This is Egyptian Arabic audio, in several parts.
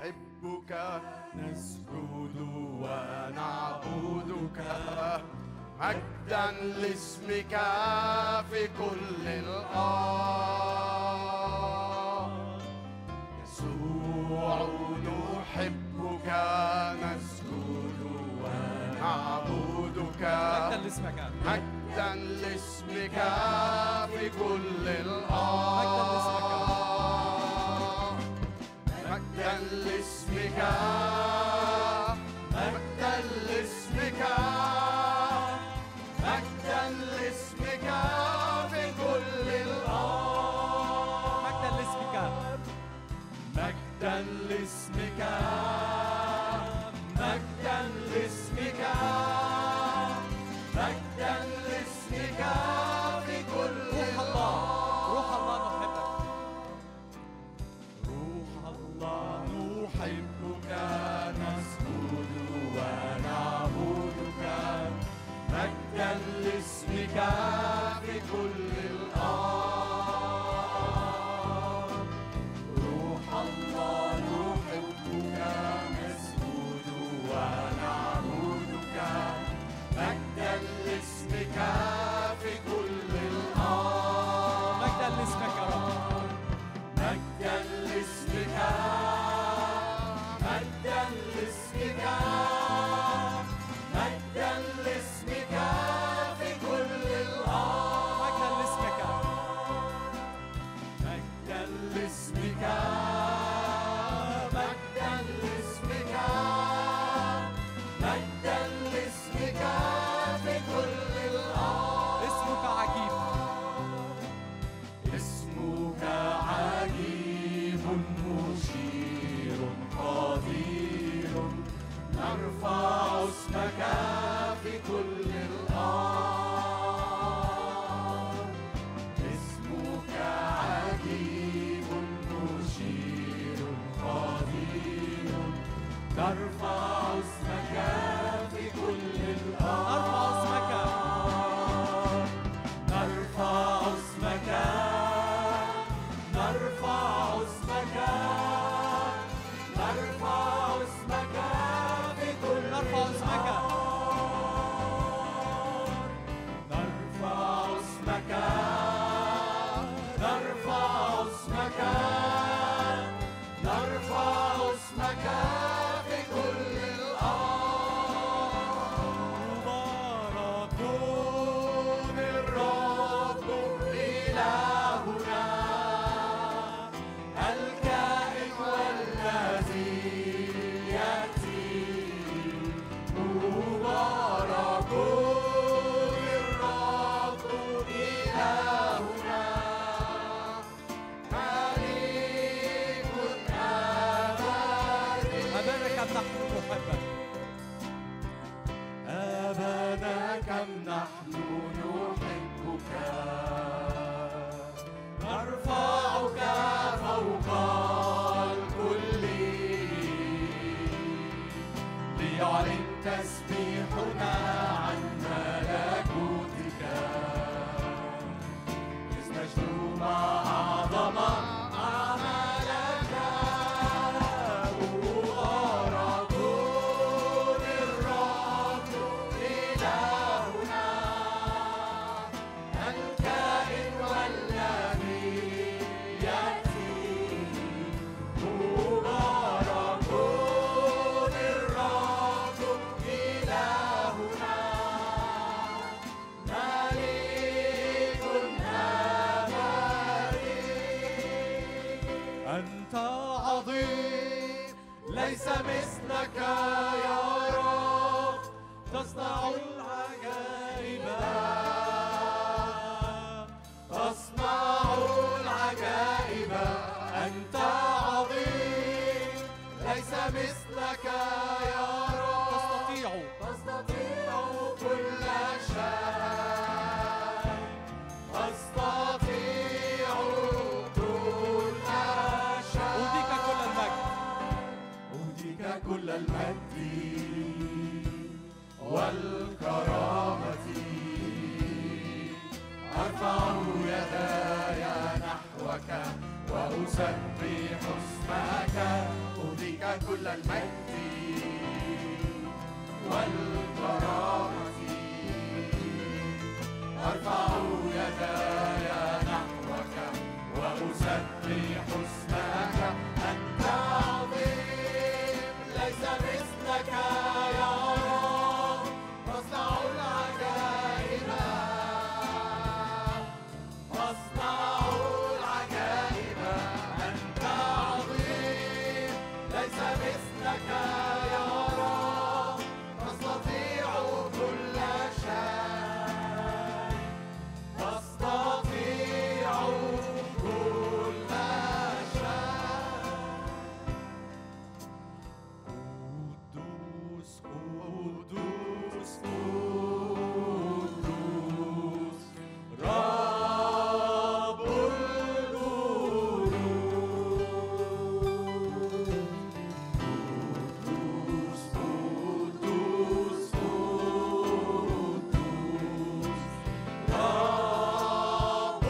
نحبك نسجد ونعبدك مجدا لاسمك في كل الأرض يسوع نحبك نسجد ونعبدك مجدا لاسمك مجدا لاسمك في كل الأرض مجدا لاسمك مجدا لاسمك مجدا لاسمك في كل الأرض مجدا لاسمك مجدا لاسمك مجدا لاسمك مجدا لاسمك في كل روح الله روح الله نحبك روح الله نحبك نسجد ونعبدك مجدا لاسمك في كل الأرض روح الله نحبك نسجد ونعبدك مجدا لاسمك في كل الأرض مجدا لاسمك يا رب مجدا لاسمك مجدا لاسمك مجدا لاسمك في كل الأرض مجدا لاسمك مجدا لاسمك مجدا لاسمك مجدا لاسمك في كل الأرض اسمك عجيب اسمك عجيب مشير قدير نرفع اسمك في كل الأرض اسمك عجيب مشير قدير نرفع اسمك في كل الأرض نرفع اسمك نرفع اسمك نرفع اسمك نرفع اسمك في كل نرفع اسمك نرفع اسمك نرفع اسمك نرفع اسمك في كل الأرض مبارك الرب إلهنا الكائن والذي يأتي مبارك الرب إلهنا مليك أبدي أبانا كم نحن نحبك أبانا كم نحن نحبك نرفعك فوق الكل ليعلن تسبيحنا عن ملكوتك إذ نجد ما أعظم أعمالك مبارك الرب إلهنا الكائن والذي يأتي مبارك الرب إلهنا مليك أبدي أنت عظيم ليس مثلك يا رب تصنع العجائب تصنع العجائب أنت عظيم ليس مثلك يا رب تستطيع تستطيع كل شيء تستطيع كل شيء أهديك كل المجد أهديك كل المجد والكرم وأسبح اسمك أهديك كل المجد والكرامة أرفع يداي نحوك وأسبح اسمك أنت عظيم ليس مثلك يا رب تصنع العجائب تصنع العجائب أنت عظيم ليس مثلك يا رب تستطيع كل شيء تستطيع كل شيء قدوس قدوس قدوس رب الجنود قدوس قدوس قدوس رب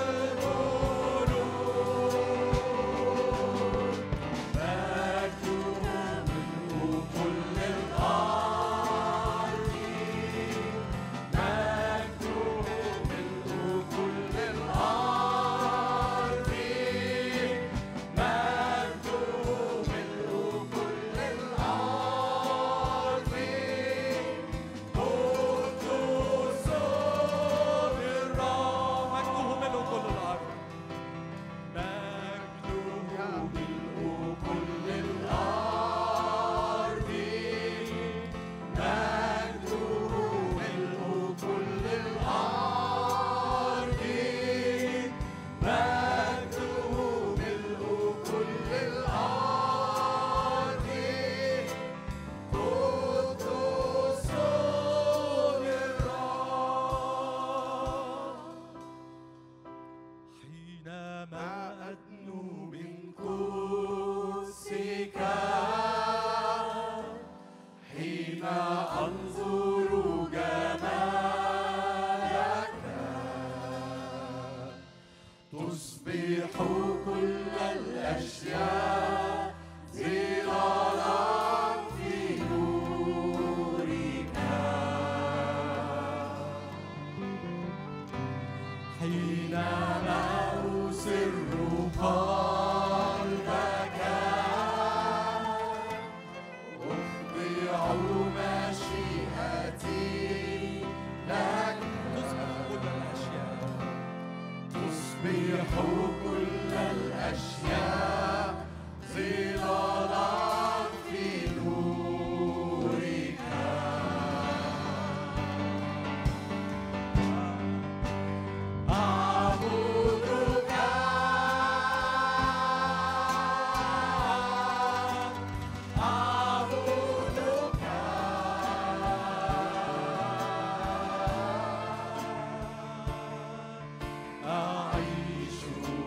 الجنود مجده منه كل الأرض مجده منه كل الأرض مجده منه كل الأرض قدوس للرب مجده ملء كل الارض مجده ملء كل الأرض مجده ملء كل الأرض مجده ملء كل الأرض قدوس للرب حينما أدنو من قدسك حين أنظر جمالك تصبح كل الأشياء ظلالا في نورك حينما أسر قلبك أخضع مشيئتي لك تصبح كل الاشياء تصبح كل الأشياء ظلالا في نورك أعبدك أعبدك أعيش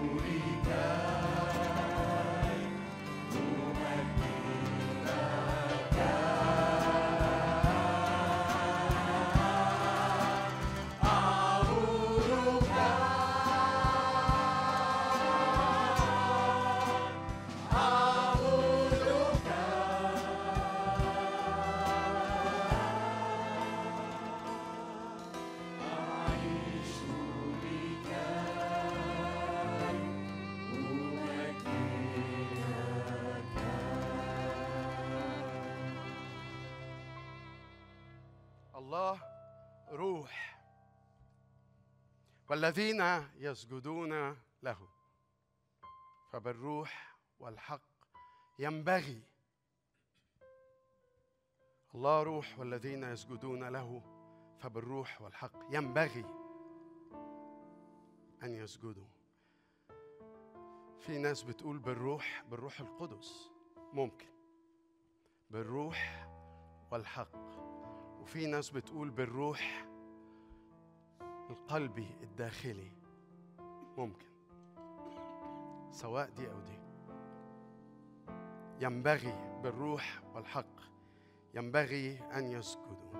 الله روح والذين يسجدون له فبالروح والحق ينبغي الله روح والذين يسجدون له فبالروح والحق ينبغي ان يسجدوا في ناس بتقول بالروح بالروح القدس ممكن بالروح والحق وفي ناس بتقول بالروح القلبي الداخلي ممكن سواء دي او دي ينبغي بالروح والحق ينبغي ان يسجدوا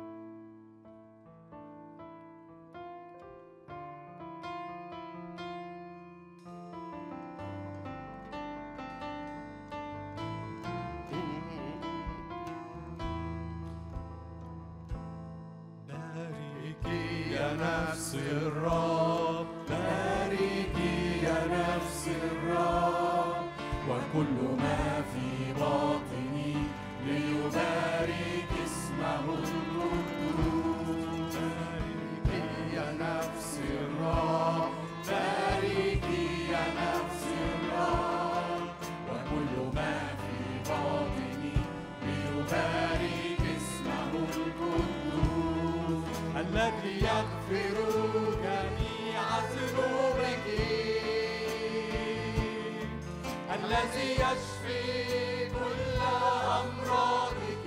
نفس الرب باركي يا نفس الرب وكل ما في باطني ليبارك اسمه القدوس باركي يا نفس الرب باركي يا نفس الرب وكل ما في باطني ليبارك اسمه القدوس الذي يغفر جميع ذنوبك الذي يشفي كل أمراضك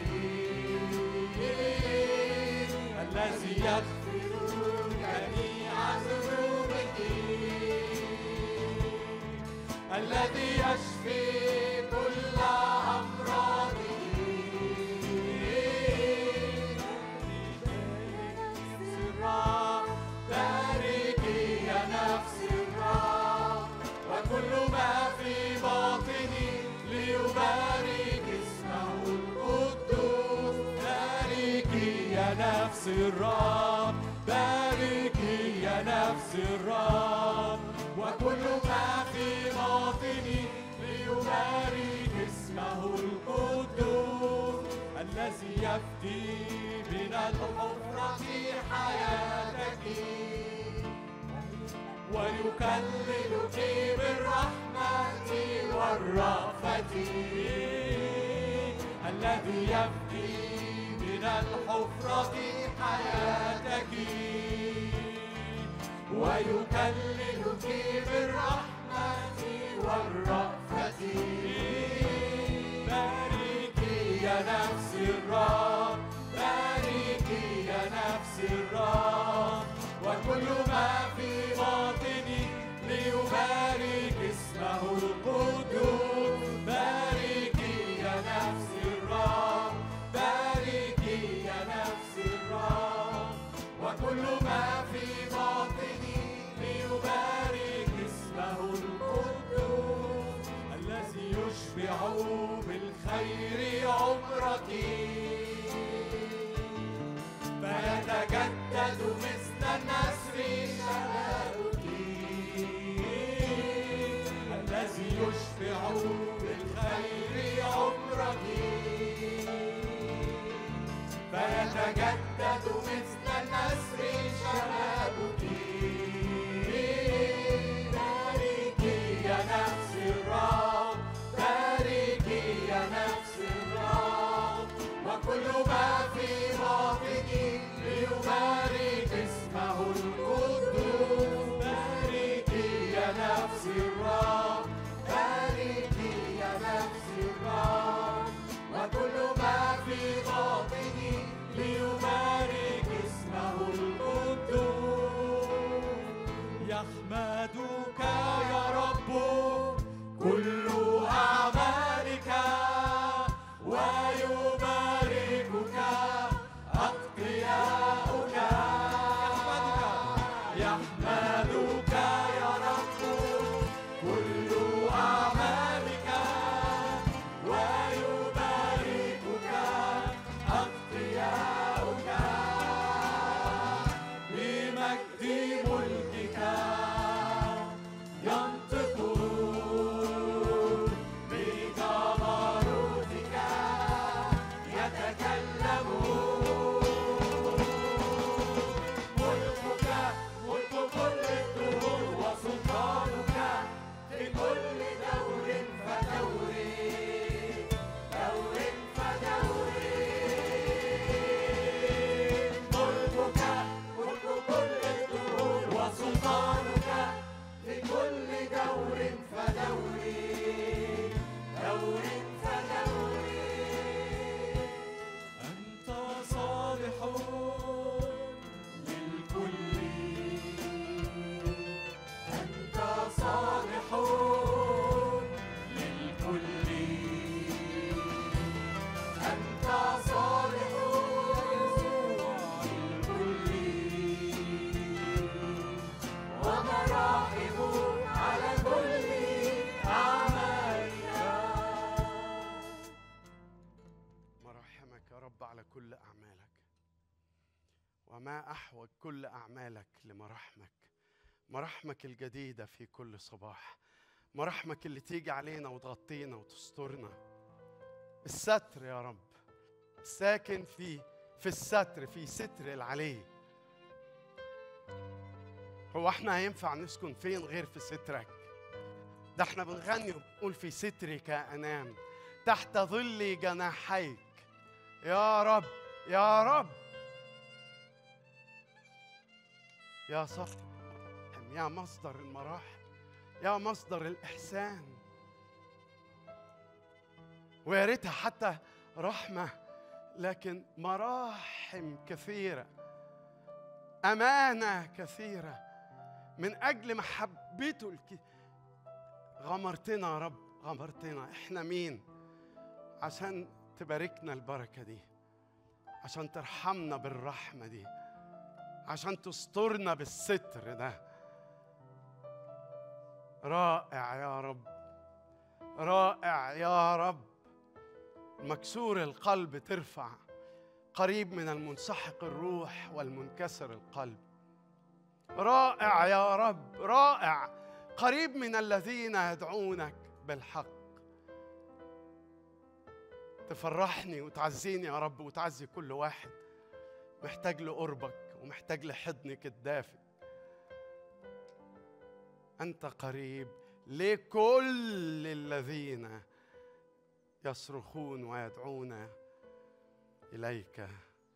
الذي يغفر جميع ذنوبك الذي يشفي كل أمراضك باركي يا نفس الرب وكل ما في باطني ليبارك اسمه القدوس باركي يا نفس الرب باركي يا نفس الرب وكل ما في باطني ليبارك اسمه القدوس الذي يفدي من الحفرة حياتك ويكللك بالرحمة والرأفة الذي يفدي من الحفرة حياتك ويكللك بالرحمة والرأفة باركي يا نفس الرب باركي يا نفس الرب وكل ما في باطني ليبارك اسمه القدوس باركي يا نفس الرب باركي يا نفس الرب وكل ما في باطني ليبارك اسمه القدوس الذي يشبع بالخير عمرك فيتجدد مثل النسر شبابك الذي يشبع بالخير عمرك فيتجدد مثل النسر شبابك باركي يا نفس الرب باركي يا نفس الرب وكل ما في باطني ليبارك اسمه القدوس باركي يا نفس الرب باركي يا نفس الرب ما احوج كل اعمالك لمراحمك مراحمك الجديده في كل صباح مراحمك اللي تيجي علينا وتغطينا وتسترنا الستر يا رب ساكن في في الستر في ستر العلي هو احنا هينفع نسكن فين غير في سترك ده احنا بنغني وبنقول في سترك انام تحت ظل جناحيك يا رب يا رب يا صف يا مصدر المراحم يا مصدر الإحسان ويا ريتها حتى رحمة لكن مراحم كثيرة أمانة كثيرة من أجل محبته الك... غمرتنا يا رب غمرتنا إحنا مين عشان تباركنا البركة دي عشان ترحمنا بالرحمة دي عشان تسترنا بالستر ده رائع يا رب رائع يا رب مكسور القلب ترفع قريب من المنسحق الروح والمنكسر القلب رائع يا رب رائع قريب من الذين يدعونك بالحق تفرحني وتعزيني يا رب وتعزي كل واحد محتاج لقربك ومحتاج لحضنك الدافئ انت قريب لكل الذين يصرخون ويدعون اليك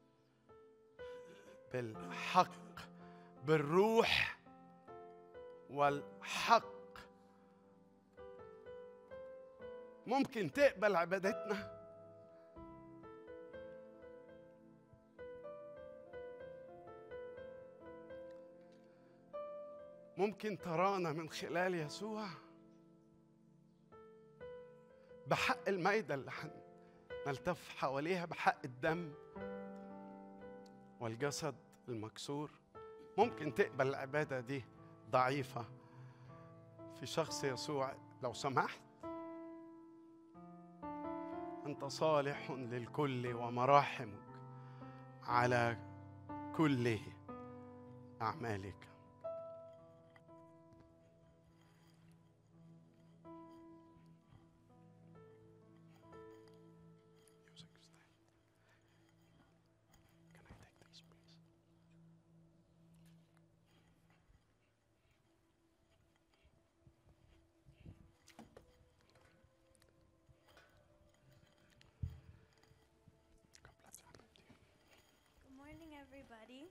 بالحق بالروح والحق ممكن تقبل عبادتنا ممكن ترانا من خلال يسوع بحق الميدة اللي نلتف حواليها بحق الدم والجسد المكسور ممكن تقبل العبادة دي ضعيفة في شخص يسوع لو سمحت أنت صالح للكل ومراحمك على كل أعمالك Music stand. Can I take this, please? God bless you. Good morning, everybody.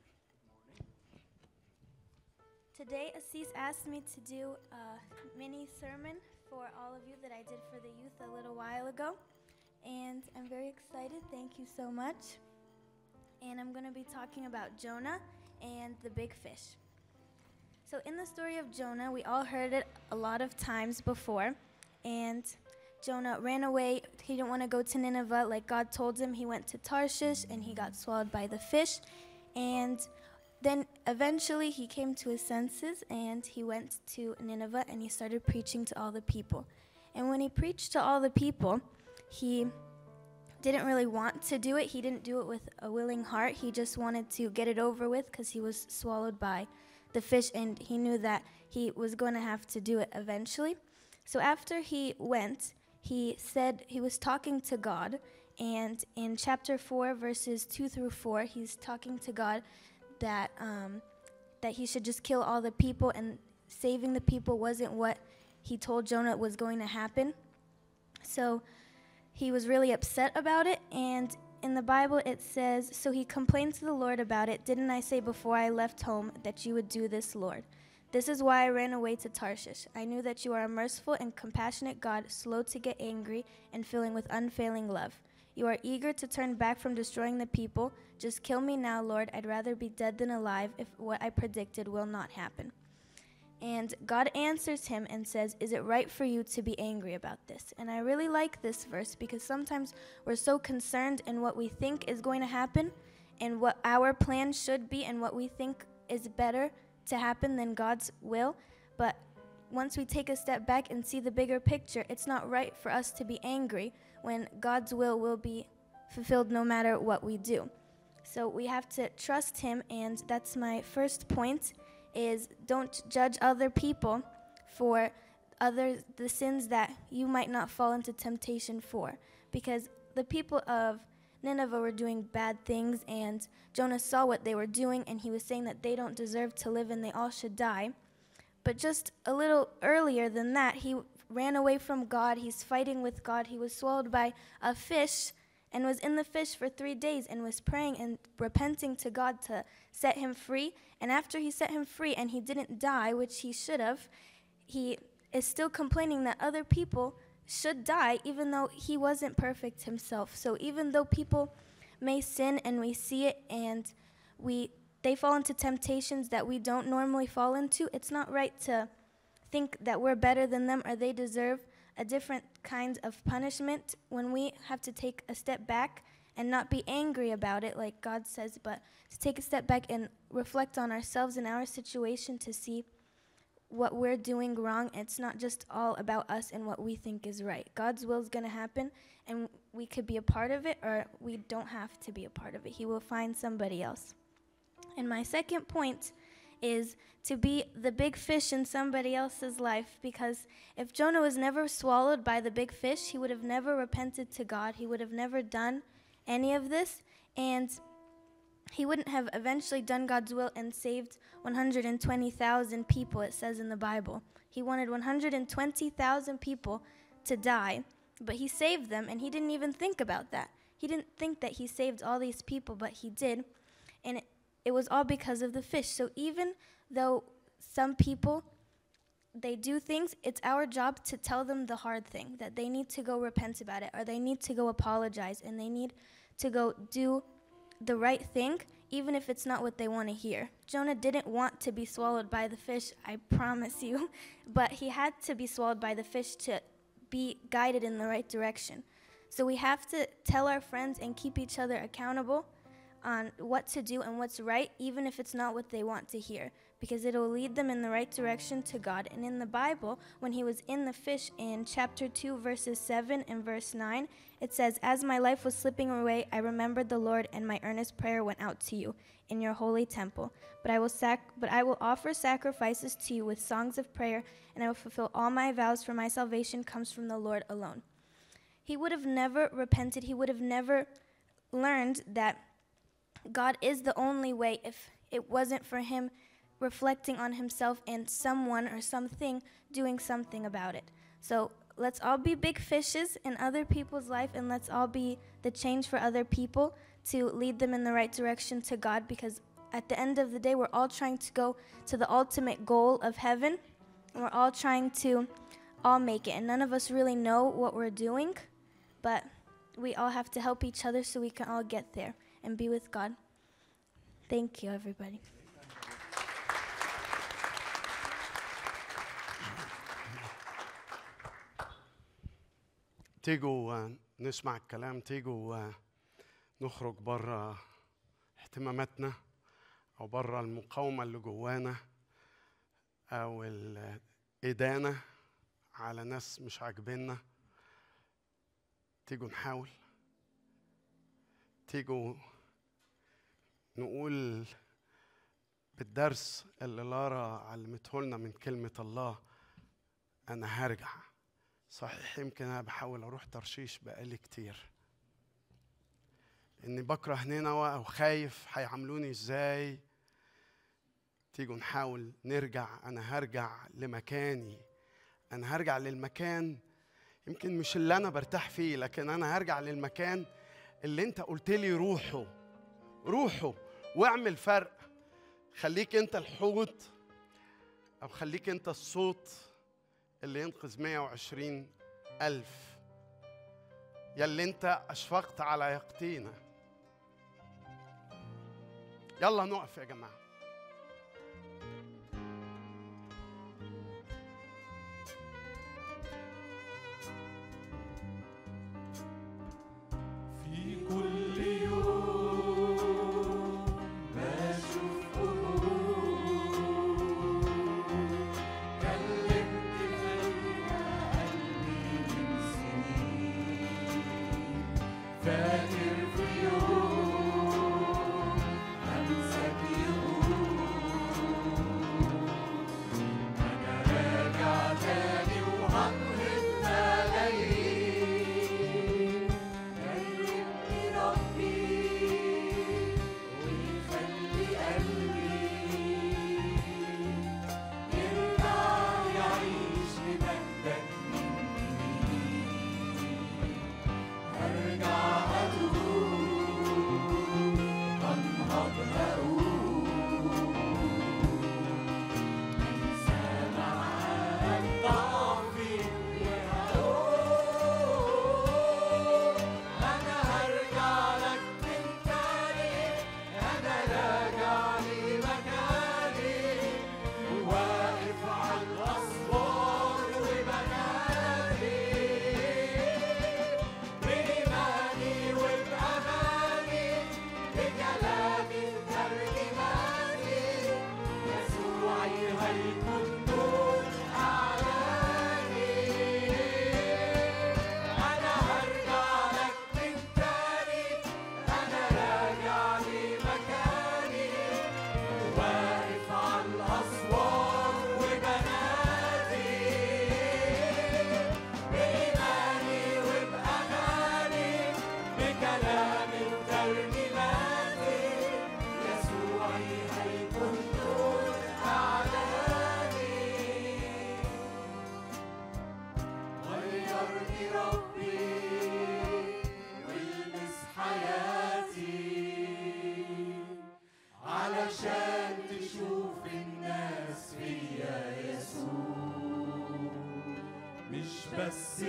Today, Assis asked me to do a mini sermon for all of you that I did for the youth a little while ago. And I'm very excited. Thank you so much. And I'm going to be talking about Jonah and the big fish. So, in the story of Jonah, we all heard it a lot of times before. And Jonah ran away. He didn't want to go to Nineveh like God told him. He went to Tarshish and he got swallowed by the fish. And then eventually he came to his senses and he went to Nineveh and he started preaching to all the people. And when he preached to all the people, he didn't really want to do it. He didn't do it with a willing heart. He just wanted to get it over with because he was swallowed by the fish and he knew that he was going to have to do it eventually. So after he went, he said he was talking to God. And in chapter 4, verses 2 through 4, he's talking to God that, um, that he should just kill all the people, and saving the people wasn't what he told Jonah was going to happen. So he was really upset about it. And in the Bible, it says, So he complained to the Lord about it. Didn't I say before I left home that you would do this, Lord? This is why I ran away to Tarshish. I knew that you are a merciful and compassionate God, slow to get angry and filling with unfailing love. You are eager to turn back from destroying the people. Just kill me now, Lord. I'd rather be dead than alive if what I predicted will not happen. And God answers him and says, Is it right for you to be angry about this? And I really like this verse because sometimes we're so concerned in what we think is going to happen and what our plan should be and what we think is better to happen than God's will. But once we take a step back and see the bigger picture, it's not right for us to be angry when God's will will be fulfilled no matter what we do. So we have to trust him and that's my first point is don't judge other people for other the sins that you might not fall into temptation for because the people of Nineveh were doing bad things and Jonah saw what they were doing and he was saying that they don't deserve to live and they all should die. But just a little earlier than that, he ran away from God. He's fighting with God. He was swallowed by a fish and was in the fish for three days and was praying and repenting to God to set him free. And after he set him free and he didn't die, which he should have, he is still complaining that other people should die even though he wasn't perfect himself. So even though people may sin and we see it and we they fall into temptations that we don't normally fall into, it's not right to think that we're better than them or they deserve a different kind of punishment when we have to take a step back and not be angry about it like God says, but to take a step back and reflect on ourselves and our situation to see what we're doing wrong. It's not just all about us and what we think is right. God's will is going to happen, and we could be a part of it, or we don't have to be a part of it. He will find somebody else. And my second point is to be the big fish in somebody else's life because if Jonah was never swallowed by the big fish, he would have never repented to God. He would have never done any of this. And he wouldn't have eventually done God's will and saved 120,000 people, it says in the Bible. He wanted 120,000 people to die, but he saved them, and he didn't even think about that. He didn't think that he saved all these people, but he did. And it, it was all because of the fish. So even though some people they do things, it's our job to tell them the hard thing that they need to go repent about it or they need to go apologize and they need to go do the right thing even if it's not what they want to hear. Jonah didn't want to be swallowed by the fish, I promise you, but he had to be swallowed by the fish to be guided in the right direction. So we have to tell our friends and keep each other accountable on what to do and what's right, even if it's not what they want to hear, because it'll lead them in the right direction to God. And in the Bible, when he was in the fish in chapter 2, verses 7 and verse 9, it says, As my life was slipping away, I remembered the Lord, and my earnest prayer went out to you in your holy temple. But I will sac- but I will offer sacrifices to you with songs of prayer, and I will fulfill all my vows, for my salvation comes from the Lord alone. He would have never repented, he would have never learned that God is the only way if it wasn't for him reflecting on himself and someone or something doing something about it. So let's all be big fishes in other people's life and let's all be the change for other people to lead them in the right direction to God because at the end of the day, we're all trying to go to the ultimate goal of heaven. And we're all trying to all make it. And none of us really know what we're doing, but we all have to help each other so we can all get there and be with God. Thank you, everybody. تيجوا آه، نسمع الكلام تيجوا آه، نخرج بره اهتماماتنا او بره المقاومه اللي جوانا او الادانه على ناس مش عاجبيننا تيجوا نحاول تيجوا نقول بالدرس اللي لارا علمته لنا من كلمه الله انا هرجع صحيح يمكن انا بحاول اروح ترشيش بقالي كتير اني بكره نينوى او خايف هيعاملوني ازاي تيجوا نحاول نرجع انا هرجع لمكاني انا هرجع للمكان يمكن مش اللي انا برتاح فيه لكن انا هرجع للمكان اللي انت قلت لي روحه روحه واعمل فرق خليك انت الحوت او خليك انت الصوت اللي ينقذ 120 ألف يا اللي انت أشفقت على يقطينا يلا نقف يا جماعة في كل يوم بشوف قلوب كلمت فيا قلبي من سنين فاكر في يوم ربي والمس حياتي علشان تشوف الناس فيا يسوع مش بس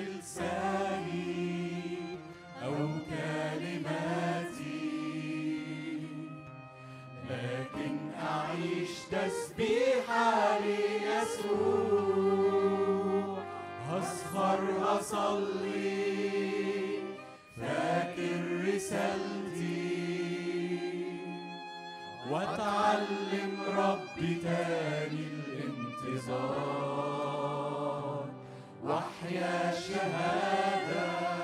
لساني أو كلماتي لكن أعيش تسبيحة ليسوع أسهر أصلي فاكر رسالتي واتعلم ربي تاني الانتظار واحيا شهادة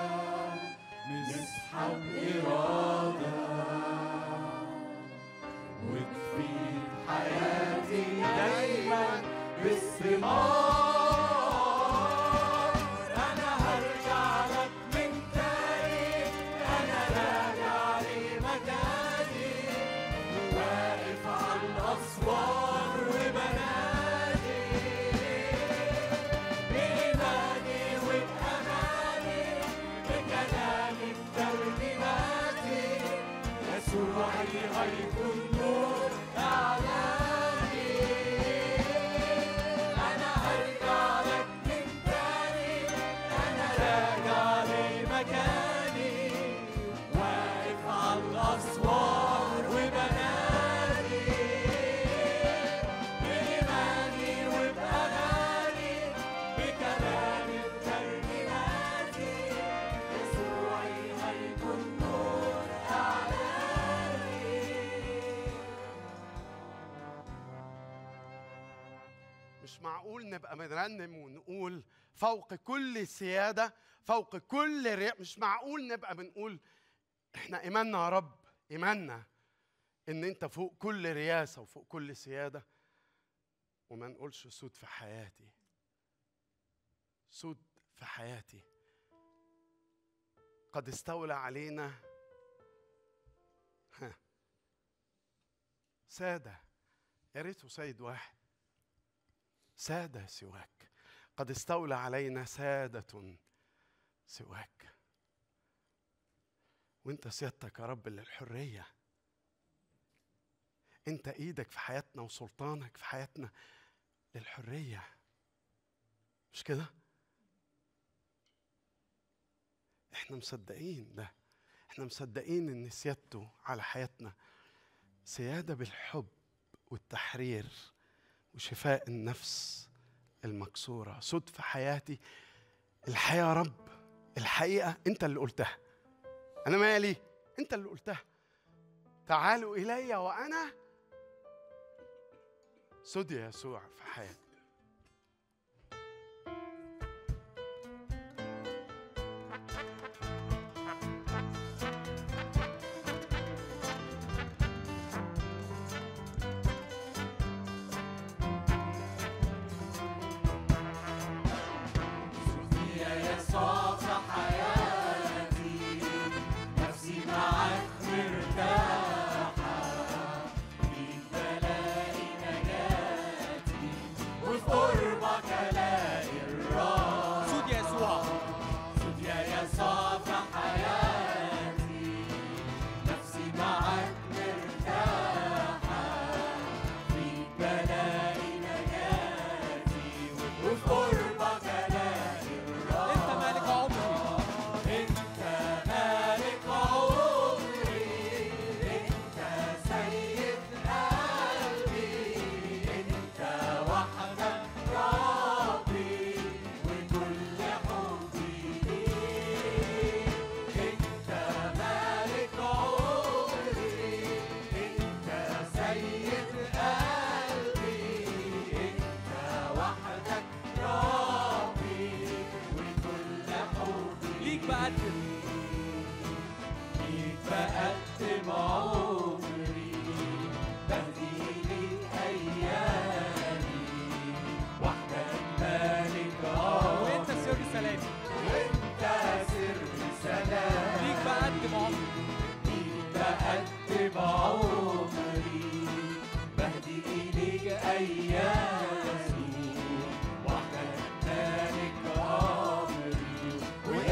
نسحب إرادة وتفيد حياتي دايما باستمرار أنا هرجع لك من تاني أنا راجع لمكاني واقف على الأسوار وبنادي بإيماني وبأماني بكلامي بترنيماتي يسوعي هيكون نور أعلامي أنا هرجع لك من تاني أنا راجع لمكاني واقف على الأسوار وبنادي بإيماني وبأغاني بكلامي بترنيماتي يسوعي هيكون نور أعلامي مش معقول نبقى بنرنم ونقول فوق كل سيادة فوق كل رياء مش معقول نبقى بنقول احنا ايماننا يا رب ايماننا ان انت فوق كل رياسة وفوق كل سيادة وما نقولش سود في حياتي سود في حياتي قد استولى علينا ها سادة يا ريته سيد واحد سادة سواك قد استولى علينا سادة سواك وانت سيادتك يا رب للحرية انت ايدك في حياتنا وسلطانك في حياتنا للحرية مش كده احنا مصدقين ده احنا مصدقين ان سيادته على حياتنا سيادة بالحب والتحرير وشفاء النفس المكسورة سود في حياتي الحياة يا رب الحقيقة أنت اللي قلتها أنا مالي أنت اللي قلتها تعالوا إلي وأنا سود يا يسوع في حياتي يا يسوع في حياتي نفسي معاك مرتاحة فيك بلاقي نجاتي وفي قربك ألاقي الراحة صوت يسوع صوت يا يسوع في حياتي نفسي معاك مرتاحة فيك بلاقي نجاتي وفي قربك ألاقي الراحة انت مالك عمري انت مالك عمري انت سيد قلبي انت وحدك ربي وكل حبي ليك انت مالك عمري انت سيد قلبي انت وحدك ربي وكل حبي ليك بقدم ليك بقدم عمري بهدي ليك أيامي وحدك مالك وانت عمري سر سلامي وانت سر سلامي ليك بقدم عمري ليك بقدم عمري بهدي إليك أيامي وحدك مالك عمري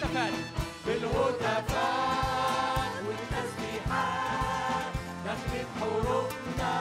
بالهتافات بالهتافات والتسبيحات نخلق حروبنا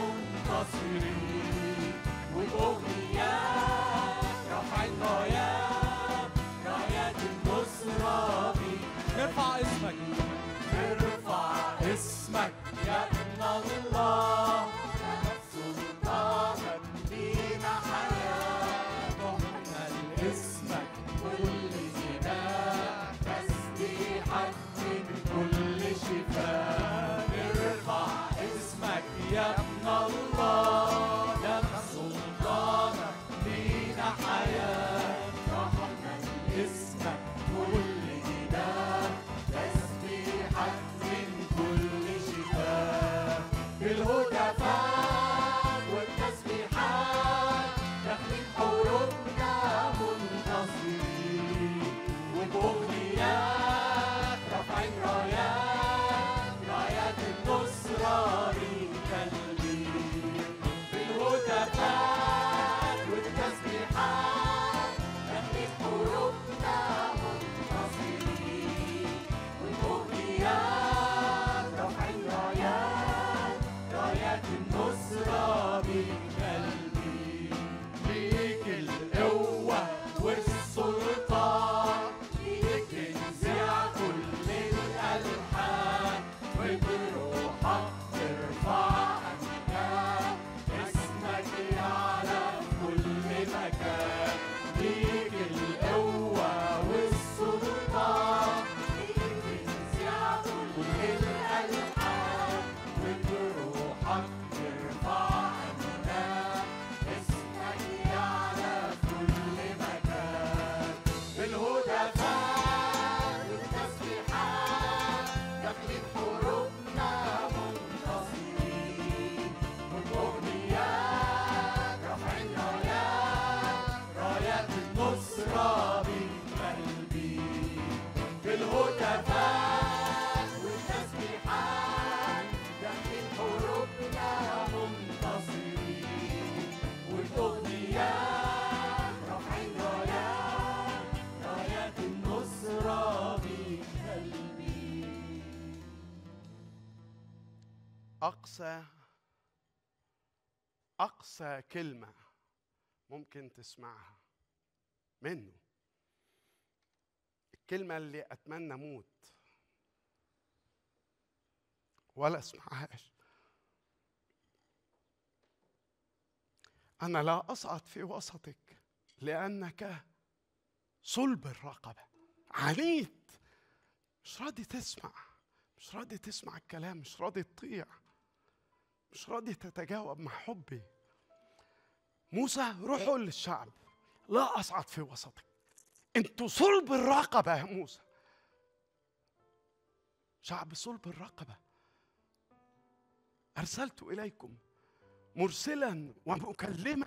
منتصرين وبأغنيات رافعين رايات رايات النصرة بيك نرفع اسمك نرفع اسمك يا ابن الله سلطانك لينا حياة نحمل اسمك كل جناح تسبيحك من كل شفاء نرفع اسمك يا ابن الله نفس سلطانك لينا حياة نحمل اسمك كل جناح تسبيحك من كل شفاء بالهتافات والتسبيحات نخلق حروبنا منتصرين وبأغنيات رافعين رايات رايات النصرة للكلبين بالهتافات والتسبيحات نخلق حروبنا منتصرين وبأغنيات رافعين رايات رايات النصرة بالقلبين ليك القوة والسلطان ليك نزيع كل الألحان وبروحك ترفع أمجاد اسمك يعلى في كل مكان ليك القوة والسلطان ليك نزيع كل الألحان وبروحك ترفع أمجاد اسمك يعلى في كل مكان بالهتافات والتسبيحات نخلق حروبنا منتصرين والأغنيات رافعين رايات رايات النصرة بالقلبين بالهتافات والتسبيحات نخلق حروبنا منتصرين والأغنيات رافعين رايات رايات النصرة بالقلبين أقصى أقصى كلمة ممكن تسمعها منه الكلمة اللي أتمنى أموت ولا أسمعهاش أنا لا أصعد في وسطك لأنك صلب الرقبة عنيد مش راضي تسمع مش راضي تسمع الكلام مش راضي تطيع مش راضي تتجاوب مع حبي موسى روح قول للشعب لا أصعد في وسطك انتوا صلب الرقبة يا موسى شعب صلب الرقبة أرسلت إليكم مرسلا ومكلما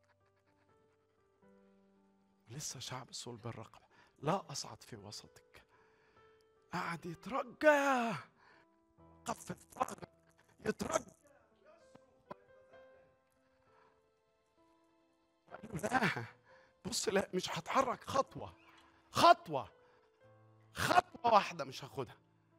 لسه شعب صلب الرقبة لا أصعد في وسطك قعد يترجى قف الفقر يترجى قال له لا بص لا مش هتحرك خطوة خطوة خطوة واحدة مش هاخدها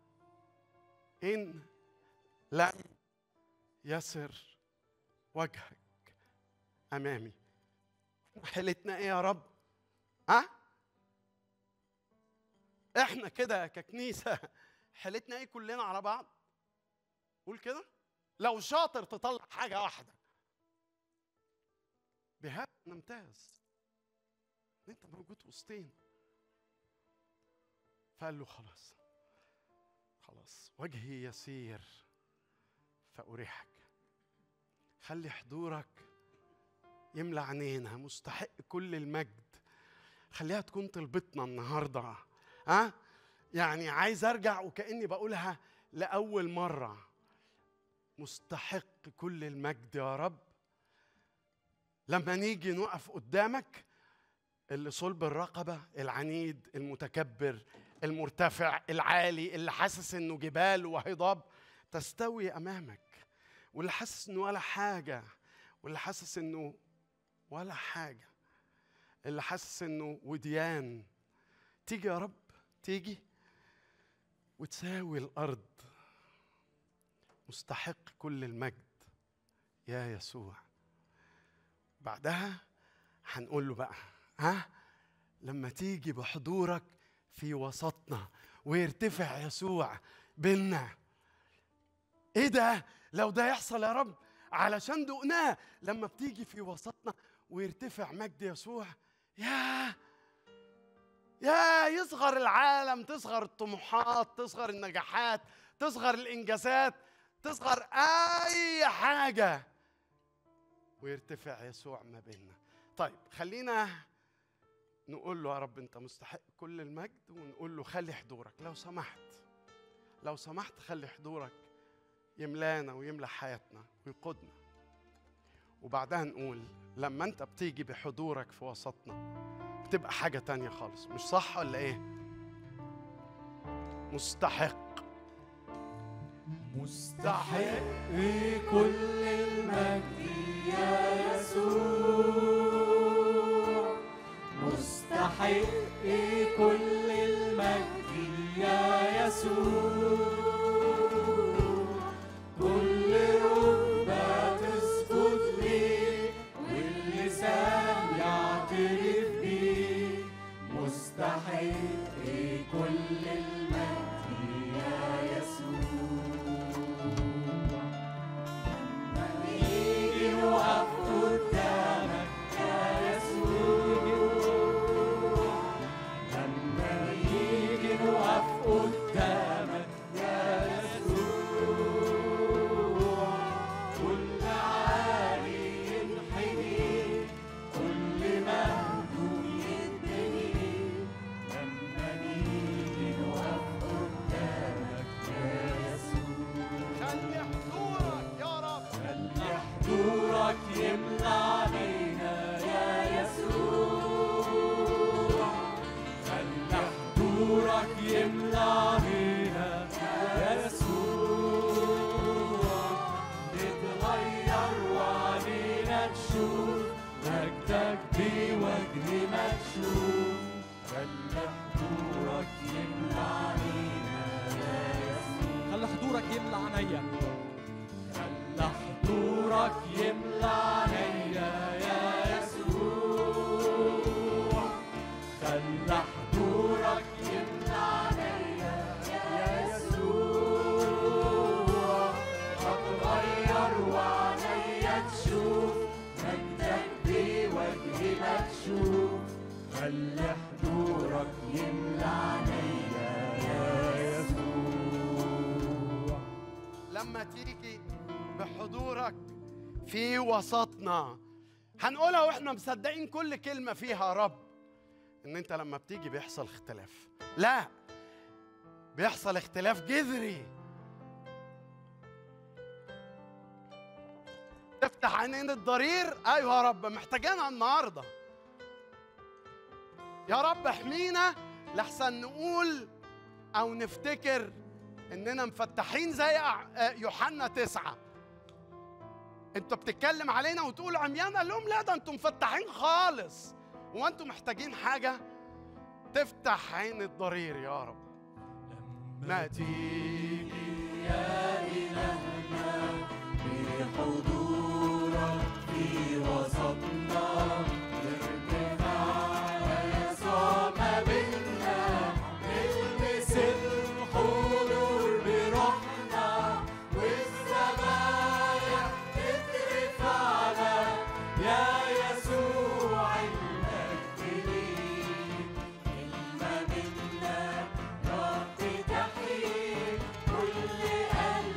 إن لم يسر وجهك أمامي حيلتنا إيه يا رب؟ ها؟ إحنا كده ككنيسة حيلتنا إيه كلنا على بعض؟ قول كده لو شاطر تطلع حاجة واحدة بهذا نمتاز انت موجود وسطين فقال له خلاص خلاص وجهي يسير فأريحك خلي حضورك يملى عينينا مستحق كل المجد خليها تكون طلبتنا النهارده ها يعني عايز ارجع وكاني بقولها لاول مره مستحق كل المجد يا رب لما نيجي نقف قدامك اللي صلب الرقبة العنيد المتكبر المرتفع العالي اللي حاسس انه جبال وهضاب تستوي امامك واللي حاسس انه ولا حاجة واللي حاسس انه ولا حاجة اللي حاسس انه وديان تيجي يا رب تيجي وتساوي الارض مستحق كل المجد يا يسوع بعدها هنقول له بقى ها لما تيجي بحضورك في وسطنا ويرتفع يسوع بينا ايه ده لو ده يحصل يا رب علشان دقناه لما بتيجي في وسطنا ويرتفع مجد يسوع يا يا يصغر العالم تصغر الطموحات تصغر النجاحات تصغر الانجازات تصغر اي حاجه ويرتفع يسوع ما بيننا طيب خلينا نقول له يا رب انت مستحق كل المجد ونقول له خلي حضورك لو سمحت لو سمحت خلي حضورك يملانا ويملى حياتنا ويقودنا وبعدها نقول لما انت بتيجي بحضورك في وسطنا بتبقى حاجة تانية خالص مش صح ولا ايه مستحق مستحق كل المجد يا يسوع مستحق كل المجد يا يسوع كل ركبة تسجد لي واللسان يعترف بيه مستحق كل المجد يا يسوع لما نيجي نقف قدامك يا يسوع لما نيجي نقف قدامك يا يسوع كل عالي ينحني كل مهدوم يتبني لما نيجي نقف قدامك يا يسوع خلي حضورك يا رب خلي حضورك يملى علينا يا يسوع خلي حضورك يملى علينا يا يسوع نتغير وعلينا تشوف مجدك بوجه مكشوف خلي حضورك يملى علينا يا يسوع خلي حضورك يملى عينيا خلى حضورك يملى عليا يا يسوع خلى حضورك يملى عليا يا يسوع هتغير وعليا تشوف مجدك بوجه مكشوف خلي حضورك يملى عليا يا يسوع لما تيجي بحضورك في وسطنا هنقولها واحنا مصدقين كل كلمة فيها يا رب ان انت لما بتيجي بيحصل اختلاف لا بيحصل اختلاف جذري تفتح عينين الضرير ايوه يا رب محتاجينها النهارده يا رب احمينا لحسن نقول او نفتكر اننا مفتحين زي أع- آه، يوحنا تسعة انتوا بتتكلم علينا وتقول عميان قال لهم لا ده انتوا مفتحين خالص وانتوا محتاجين حاجة تفتح عين الضرير يا رب ما تيجي بحضورك في وسطنا ارتفاع يسوع ما بينا نلمس الحضور بروحنا والسمايا تترفع لك يا يسوع المجد ليك كلمة منك رب تحيي كل قلب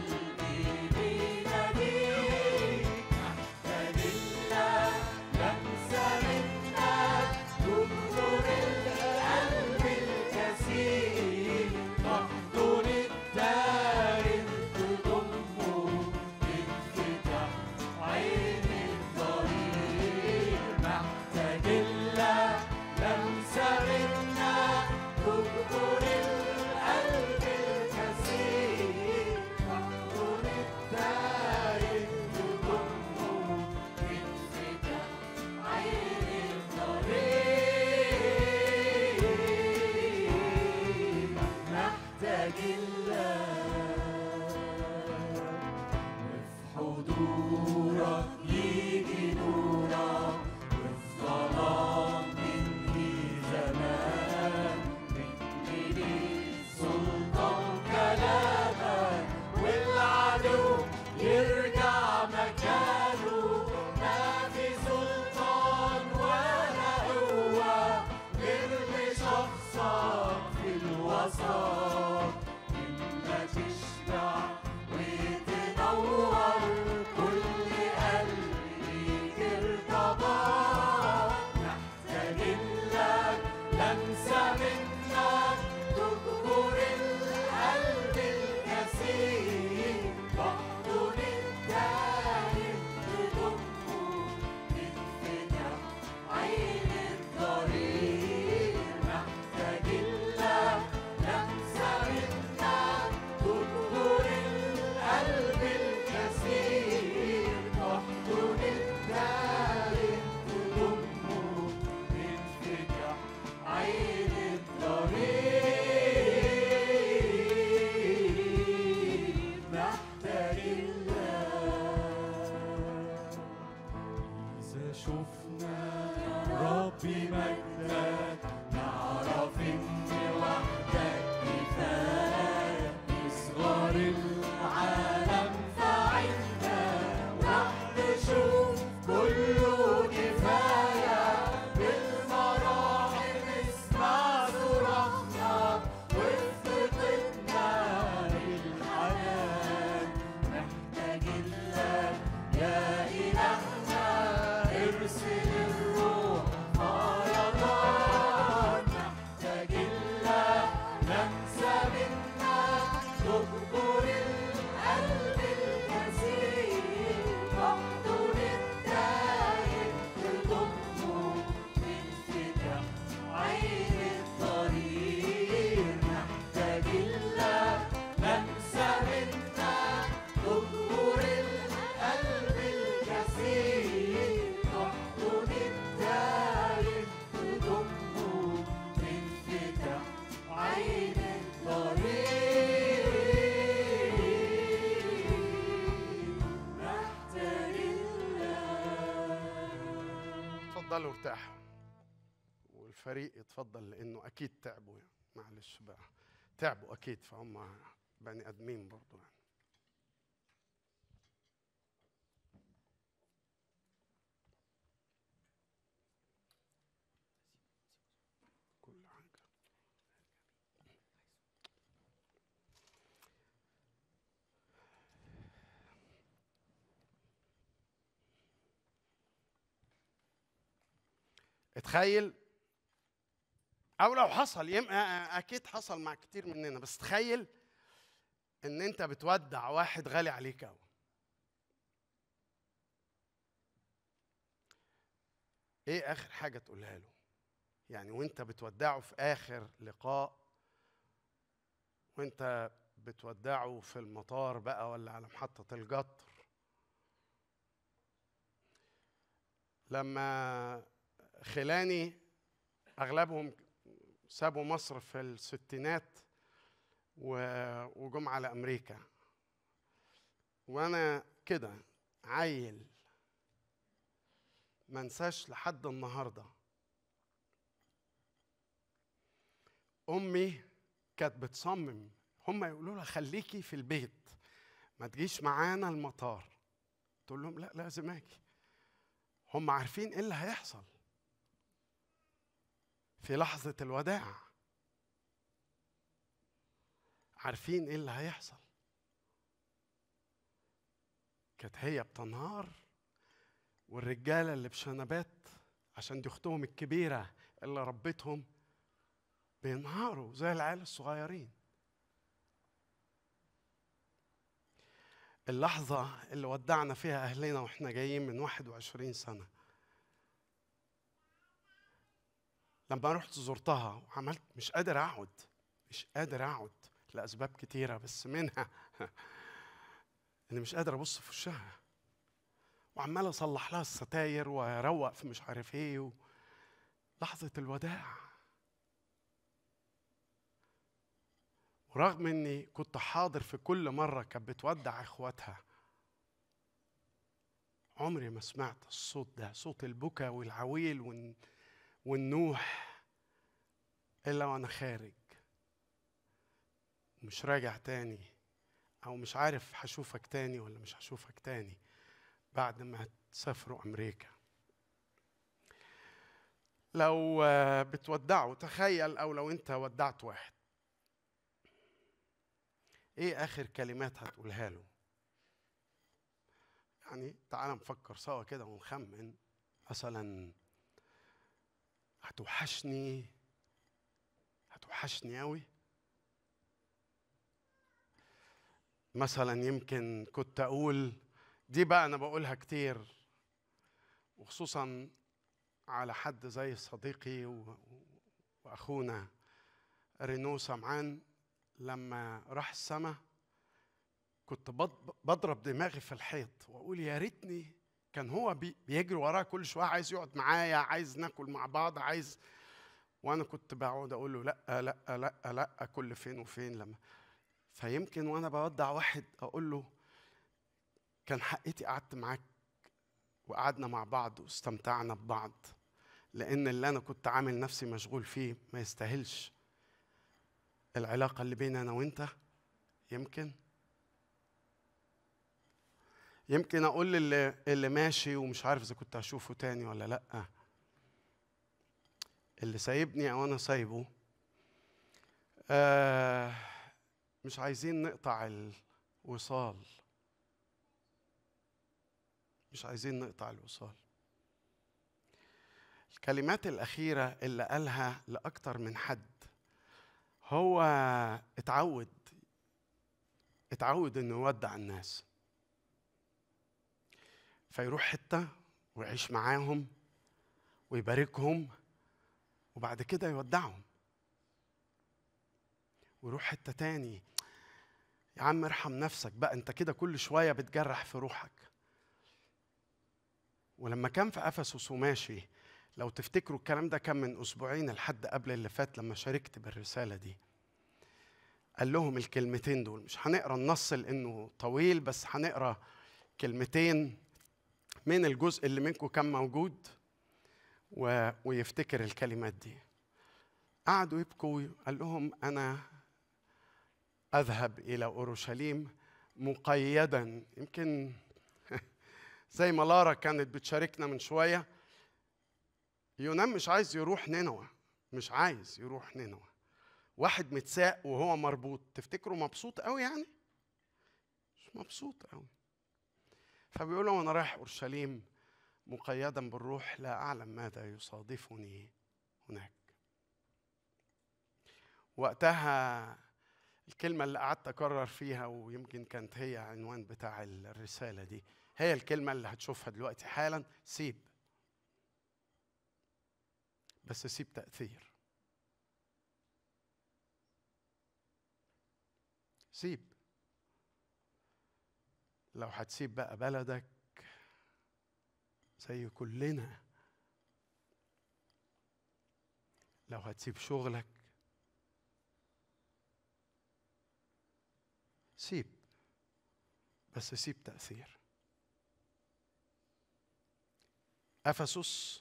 مجدك نعرف إن وحدك كفاية يصغر العالم فعنا راح نشوف كله كفاية بالمراحل اسمع صراخنا وافتقدنا للحنان محتاج لك يا إلهنا ارسل الروح فيضان محتاج لك لمسة منك تكبر القلب الكثير تحضن التائب تضمه تنفتح عين الطريق محتاج لك لمسة منك تكبر القلب الكثير تحضن التائب تضمه تنفتح عين الطريق محتاج لك اتفضلوا ارتاحوا والفريق يتفضل لانه اكيد تعبوا يعني. معلش بقى تعبوا اكيد فهم بني ادمين برضو يعني. كل حاجه اتخيل او لو حصل يم... اكيد حصل مع كتير مننا بس تخيل ان انت بتودع واحد غالي عليك قوي ايه اخر حاجه تقولها له يعني وانت بتودعه في اخر لقاء وانت بتودعه في المطار بقى ولا على محطه القطر لما خلاني اغلبهم سابوا مصر في الستينات و- وجم على امريكا وانا كده عيل ما انساش لحد النهارده امي كانت بتصمم هم يقولوا لها خليكي في البيت ما تجيش معانا المطار تقول لهم لا لازم اجي هم عارفين ايه اللي هيحصل في لحظة الوداع عارفين ايه اللي هيحصل كانت هي بتنهار والرجالة اللي بشنبات عشان دي اختهم الكبيرة اللي ربتهم بينهاروا زي العيال الصغيرين اللحظة اللي ودعنا فيها أهلنا وإحنا جايين من 21 سنة لما رحت زرتها وعملت مش قادر أقعد مش قادر أقعد لأسباب كتيرة بس منها إني مش قادر أبص في وشها وعمال أصلح لها الستاير وأروق في مش عارف إيه و... لحظة الوداع ورغم اني كنت حاضر في كل مره كانت بتودع اخواتها عمري ما سمعت الصوت ده صوت البكا والعويل والن- والنوح الا وانا خارج مش راجع تاني او مش عارف هشوفك تاني ولا مش هشوفك تاني بعد ما تسافروا امريكا لو آه، بتودعوا تخيل او لو انت ودعت واحد ايه اخر كلمات هتقولها له يعني تعال نفكر سوا كده ونخمن مثلا هتوحشني هتوحشني قوي مثلا يمكن كنت اقول دي بقى انا بقولها كتير وخصوصا على حد زي صديقي و- واخونا رينو سمعان لما راح السما كنت بض- بضرب دماغي في الحيط واقول يا ريتني كان هو بي- بيجري ورايا كل شويه عايز يقعد معايا عايز ناكل مع بعض عايز وانا كنت بقعد اقول له لا لا لا لا كل فين وفين لما فيمكن وانا بودع واحد اقول له كان حقيتي قعدت معاك وقعدنا مع بعض واستمتعنا ببعض لان اللي انا كنت عامل نفسي مشغول فيه ما يستاهلش العلاقه اللي بين انا وانت يمكن يمكن اقول للي اللي ماشي ومش عارف اذا كنت هشوفه تاني ولا لا اللي سايبني او انا سايبه آه مش عايزين نقطع الوصال مش عايزين نقطع الوصال الكلمات الأخيرة اللي قالها لأكتر من حد هو اتعود اتعود انه يودع الناس فيروح حتة ويعيش معاهم ويباركهم وبعد كده يودعهم ويروح حتة تاني يا عم ارحم نفسك بقى انت كده كل شوية بتجرح في روحك ولما كان في افسس وماشي لو تفتكروا الكلام ده كان من اسبوعين لحد قبل اللي فات لما شاركت بالرساله دي قال لهم الكلمتين دول مش هنقرا النص لانه طويل بس هنقرا كلمتين من الجزء اللي منكم كان موجود و... ويفتكر الكلمات دي قعدوا يبكوا قال لهم انا اذهب الى اورشليم مقيدا يمكن زي ما لارا كانت بتشاركنا من شويه يونان مش عايز يروح نينوى مش عايز يروح نينوى واحد متساق وهو مربوط تفتكروا مبسوط قوي يعني مش مبسوط قوي فبيقول له انا رايح اورشليم مقيدا بالروح لا اعلم ماذا يصادفني هناك وقتها الكلمة اللي قعدت أكرر فيها ويمكن كانت هي عنوان بتاع الرسالة دي هي الكلمة اللي هتشوفها دلوقتي حالا سيب بس سيب تأثير سيب لو هتسيب بقى بلدك زي كلنا لو هتسيب شغلك سيب بس سيب تأثير أفسس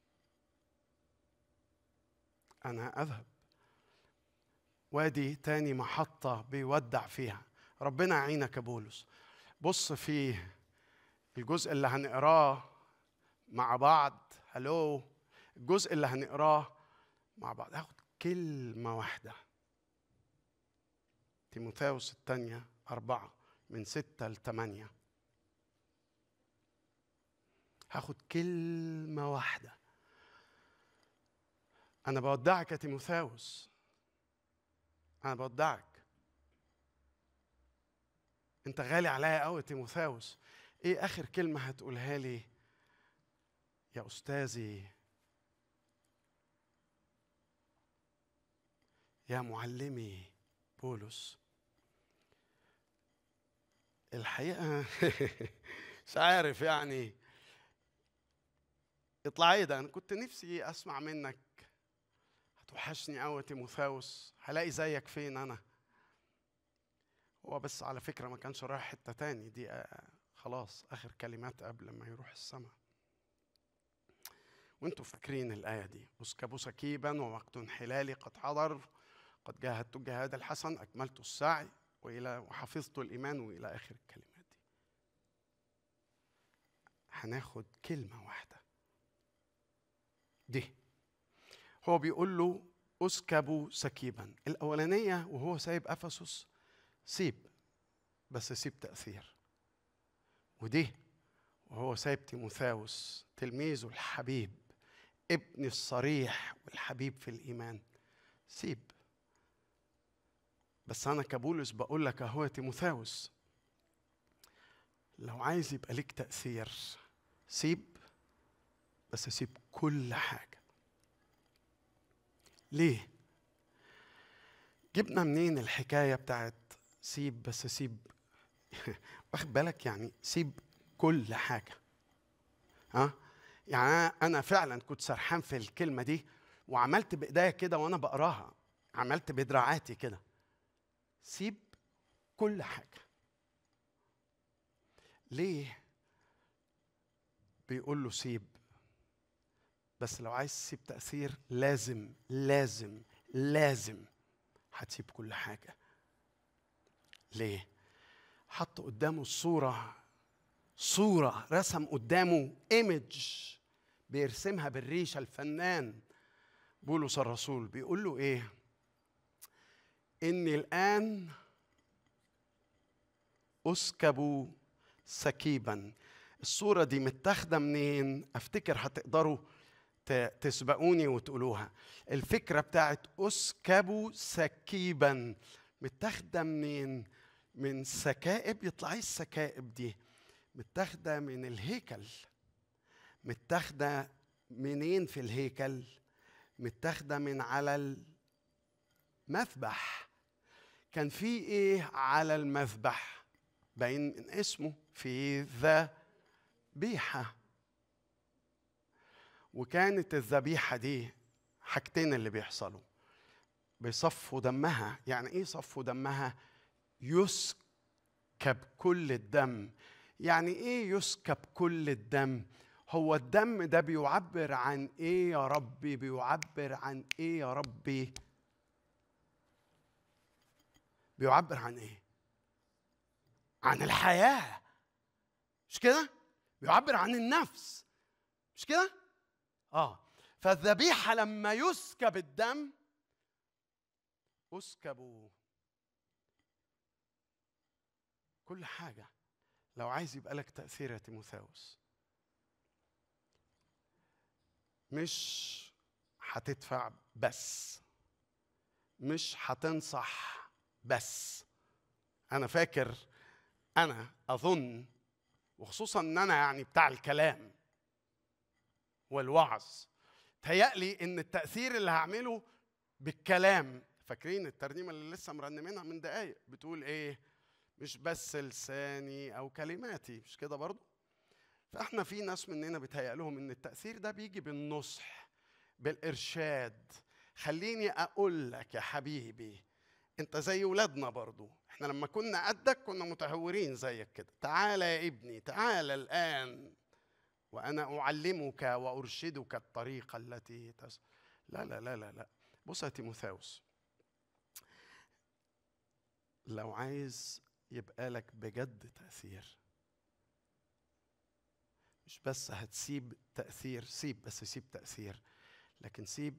أنا أذهب وادي تاني محطة بيودع فيها ربنا يعينك يا بولس بص في الجزء اللي هنقراه مع بعض هلو الجزء اللي هنقراه مع بعض هاخد كلمة واحدة تيموثاوس الثانية أربعة من ستة لثمانية هاخد كلمة واحدة أنا بودعك يا تيموثاوس أنا بودعك أنت غالي عليا قوي يا تيموثاوس إيه آخر كلمة هتقولها لي يا أستاذي يا معلمي بولس الحقيقة مش عارف يعني اطلع ايه ده انا كنت نفسي اسمع منك هتوحشني قوي تيموثاوس هلاقي زيك فين انا هو بس على فكرة ما كانش رايح حتة تاني دي آه خلاص آخر كلمات قبل ما يروح السماء وانتوا فاكرين الآية دي اسكبوا سكيبا ووقت انحلالي قد حضر قد جاهدت الجهاد الحسن أكملت السعي وإلى وحفظت الإيمان وإلى آخر الكلمات دي هناخد كلمة واحدة دي هو بيقول له اسكبوا سكيبا الأولانية وهو سايب أفسس سيب بس سيب تأثير ودي وهو سايب تيموثاوس تلميذه الحبيب ابن الصريح والحبيب في الإيمان سيب بس أنا كبولس بقول لك أهو يا تيموثاوس لو عايز يبقى ليك تأثير سيب بس سيب كل حاجة ليه؟ جبنا منين الحكاية بتاعت سيب بس سيب واخد بالك يعني سيب كل حاجة ها يعني أنا فعلا كنت سرحان في الكلمة دي وعملت بإيديا كده وأنا بقراها عملت بدراعاتي كده سيب كل حاجة ليه بيقول له سيب بس لو عايز تسيب تاثير لازم لازم لازم هتسيب كل حاجه ليه حط قدامه الصوره صوره رسم قدامه ايمج بيرسمها بالريشه الفنان بولس الرسول بيقول له ايه اني الان اسكب سكيبا الصوره دي متاخده منين افتكر هتقدروا ت- تسبقوني وتقولوها الفكره بتاعت اسكب سكيبا متاخده منين من سكائب يطلع ايه السكائب دي متاخده من الهيكل متاخده منين في الهيكل متاخده من على المذبح كان في ايه على المذبح باين من اسمه في ذبيحه وكانت الذبيحه دي حاجتين اللي بيحصلوا بيصفوا دمها يعني ايه صفوا دمها يسكب كل الدم يعني ايه يسكب كل الدم هو الدم ده بيعبر عن ايه يا ربي بيعبر عن ايه يا ربي بيعبر عن ايه عن الحياه مش كده بيعبر عن النفس مش كده اه فالذبيحه لما يسكب الدم اسكبوا كل حاجه لو عايز يبقى لك تاثير يا تيموثاوس مش هتدفع بس مش هتنصح بس انا فاكر انا اظن وخصوصا ان انا يعني بتاع الكلام والوعظ تهيألي ان التاثير اللي هعمله بالكلام فاكرين الترنيمه اللي لسه مرنمينها من دقايق بتقول ايه مش بس لساني او كلماتي مش كده برضو فاحنا في ناس مننا بيتهيأ لهم ان التاثير ده بيجي بالنصح بالارشاد خليني اقول لك يا حبيبي انت زي ولادنا برضو احنا لما كنا قدك كنا متهورين زيك كده تعال يا ابني تعال الان وانا اعلمك وارشدك الطريقه التي تس... لا لا لا لا لا بص يا تيموثاوس لو عايز يبقى لك بجد تاثير مش بس هتسيب تاثير سيب بس سيب تاثير لكن سيب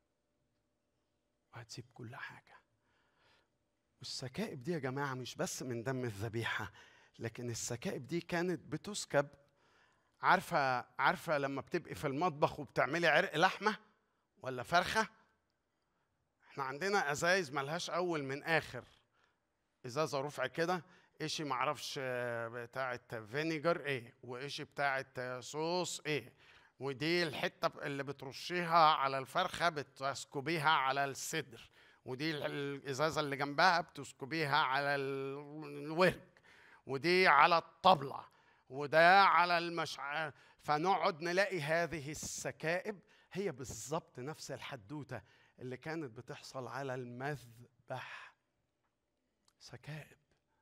وهتسيب كل حاجه والسكائب دي يا جماعه مش بس من دم الذبيحه لكن السكائب دي كانت بتسكب عارفه عارفه لما بتبقي في المطبخ وبتعملي عرق لحمه ولا فرخه احنا عندنا ازايز ملهاش اول من اخر ازازه رفع كده اشي معرفش آه، بتاعه فينيجر ايه واشي بتاعه آه، صوص ايه ودي الحته اللي بترشيها على الفرخه بتسكبيها على الصدر ودي ال- الازازه اللي جنبها بتسكبيها على ال- الورك ودي على الطبله وده على المشع فنقعد نلاقي هذه السكائب هي بالظبط نفس الحدوته اللي كانت بتحصل على المذبح سكائب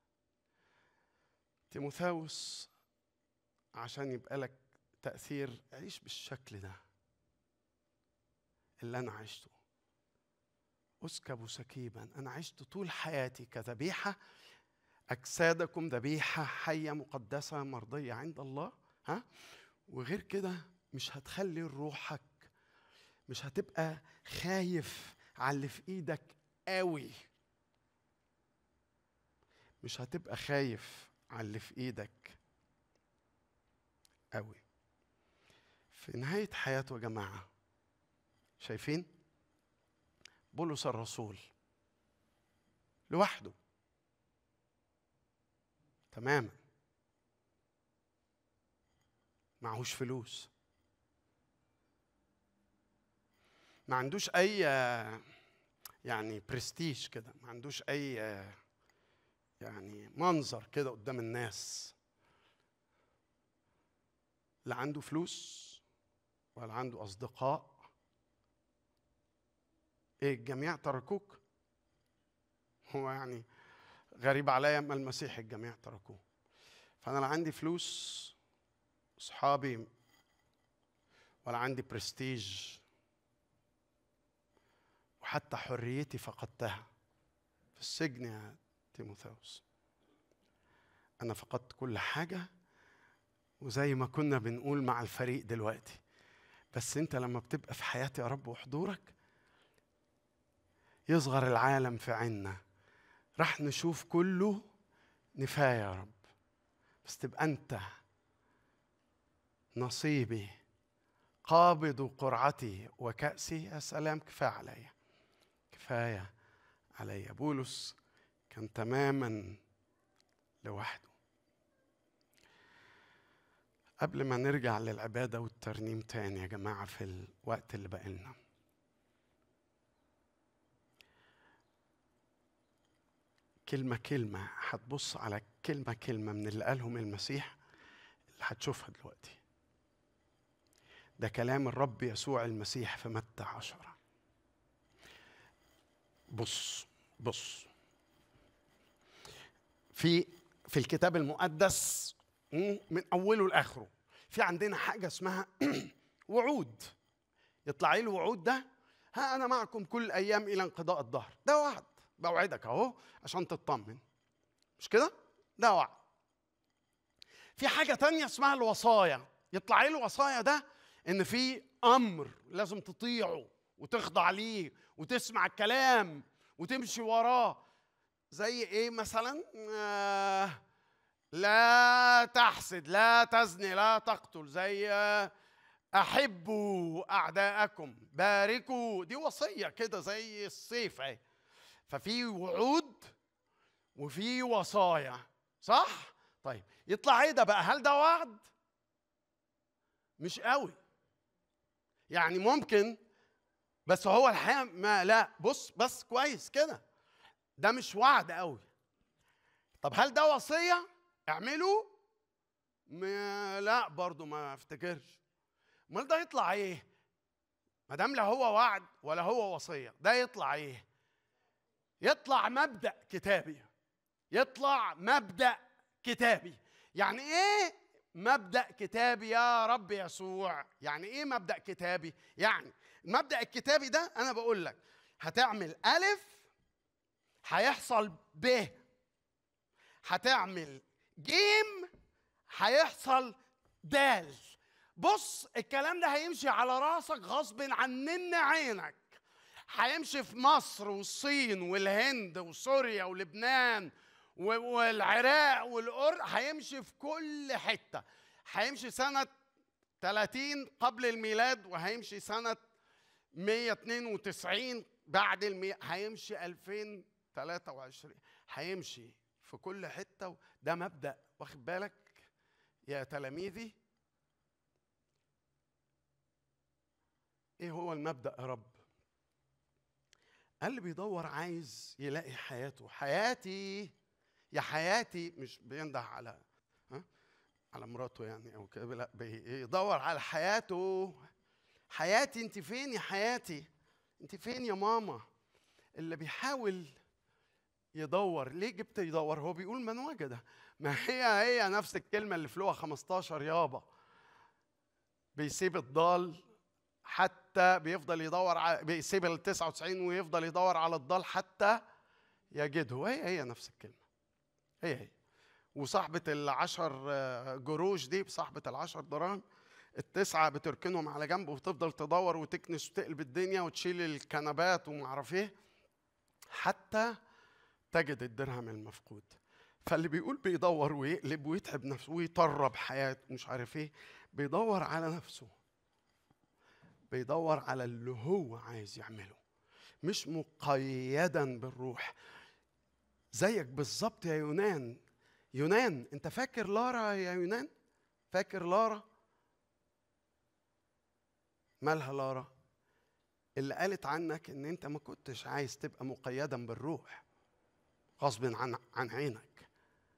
تيموثاوس عشان يبقى لك تأثير عيش بالشكل ده اللي أنا عشته أسكب سكيبا أنا عشت طول حياتي كذبيحة أجسادكم ذبيحة حية مقدسة مرضية عند الله ها وغير كده مش هتخلي روحك مش هتبقى خايف على اللي في ايدك قوي مش هتبقى خايف على اللي في ايدك قوي في نهاية حياته يا جماعة شايفين بولس الرسول لوحده تماما معهوش فلوس ما عندوش اي يعني برستيج كده ما عندوش اي يعني منظر كده قدام الناس لا عنده فلوس ولا عنده اصدقاء ايه الجميع تركوك هو يعني غريب عليا اما المسيح الجميع تركوه فانا لا عندي فلوس اصحابي ولا عندي برستيج وحتى حريتي فقدتها في السجن يا تيموثاوس انا فقدت كل حاجه وزي ما كنا بنقول مع الفريق دلوقتي بس انت لما بتبقى في حياتي يا رب وحضورك يصغر العالم في عنا راح نشوف كله نفاية يا رب بس تبقى انت نصيبي قابض قرعتي وكأسي يا سلام كفاية عليا كفاية عليا بولس كان تماما لوحده قبل ما نرجع للعبادة والترنيم تاني يا جماعة في الوقت اللي بقى لنا كلمة كلمة هتبص على كلمة كلمة من اللي قالهم المسيح اللي هتشوفها دلوقتي ده كلام الرب يسوع المسيح في متى عشرة بص بص في في الكتاب المقدس مم، من اوله لاخره في عندنا حاجه اسمها وعود يطلع لي الوعود ده ها انا معكم كل الايام الى انقضاء الدهر ده وعد بوعدك اهو عشان تطمن مش كده ده وعد في حاجه تانية اسمها الوصايا يطلع لي الوصايا ده ان في امر لازم تطيعه وتخضع ليه وتسمع الكلام وتمشي وراه زي ايه مثلا آه لا تحسد لا تزني لا تقتل زي آه، احبوا اعداءكم باركوا دي وصيه كده زي السيف اهي ففي وعود وفي وصايا صح طيب يطلع ايه ده بقى هل ده وعد مش قوي يعني ممكن بس هو الحقيقه ما لا بص بس كويس كده ده مش وعد قوي طب هل ده وصيه اعمله ما لا برضو ما افتكرش امال ده يطلع ايه ما دام لا هو وعد ولا هو وصيه ده يطلع ايه يطلع مبدا كتابي يطلع مبدا كتابي يعني ايه مبدا كتابي يا رب يسوع يعني ايه مبدا كتابي يعني المبدا الكتابي ده انا بقول لك هتعمل الف هيحصل ب هتعمل جيم هيحصل دال بص الكلام ده هيمشي على راسك غصب عننا عينك هيمشي في مصر والصين والهند وسوريا ولبنان و- والعراق والأردن هيمشي في كل حتة هيمشي سنة 30 قبل الميلاد وهيمشي سنة 192 بعد المي... هيمشي 2023 هيمشي في كل حتة ده مبدأ واخد بالك يا تلاميذي ايه هو المبدأ يا رب قال اللي بيدور عايز يلاقي حياته حياتي يا حياتي مش بينده على ها على مراته يعني او كده لا بيدور على حياته حياتي انت فين يا حياتي انت فين يا ماما اللي بيحاول يدور ليه جبت يدور هو بيقول من وجد ما هي هي نفس الكلمة اللي في لغة 15 يابا بيسيب الضال حتى بيفضل يدور على بيسيب ال 99 ويفضل يدور على الضال حتى يجده هي هي نفس الكلمة هي هي وصاحبة العشر آه، جروش دي صاحبة العشر دراهم التسعة بتركنهم على جنب وتفضل تدور وتكنس وتقلب الدنيا وتشيل الكنبات ومعرف ايه حتى تجد الدرهم المفقود فاللي بيقول بيدور ويقلب ويتعب نفسه ويطرب حياته مش عارف ايه بيدور على نفسه بيدور على اللي هو عايز يعمله مش مقيدا بالروح زيك بالظبط يا يونان يونان انت فاكر لارا يا يونان فاكر لارا مالها لارا اللي قالت عنك ان انت ما كنتش عايز تبقى مقيدا بالروح غصب عن عن عينك